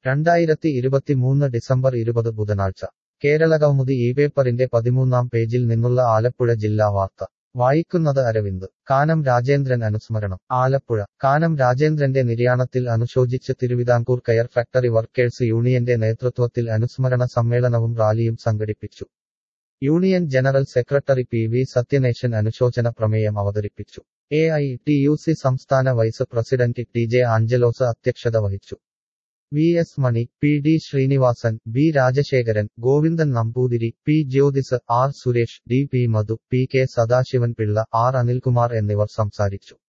രണ്ടായിരത്തി ഇരുപത്തിമൂന്ന് ഡിസംബർ ഇരുപത് ബുധനാഴ്ച കേരളകൗമുദി ഈ പേപ്പറിന്റെ പതിമൂന്നാം പേജിൽ നിന്നുള്ള ആലപ്പുഴ ജില്ലാ വാർത്ത വായിക്കുന്നത് അരവിന്ദ് കാനം രാജേന്ദ്രൻ അനുസ്മരണം ആലപ്പുഴ കാനം രാജേന്ദ്രന്റെ നിര്യാണത്തിൽ അനുശോചിച്ച് തിരുവിതാംകൂർ കയർ ഫാക്ടറി വർക്കേഴ്സ് യൂണിയന്റെ നേതൃത്വത്തിൽ അനുസ്മരണ സമ്മേളനവും റാലിയും സംഘടിപ്പിച്ചു union general secretary P V Sathyanesan അനുശോചന പ്രമേയം അവതരിപ്പിച്ചു A I T U C സംസ്ഥാന vice president T J Anchalos അധ്യക്ഷത വഹിച്ചു V S Mani P D Sreenivasan B Rajasekharan Govindan Namboothiri P Jyothis R Suresh D P Madhu P K Sadasivan Pillai R Anilkumar എന്നിവർ സംസാരിച്ചു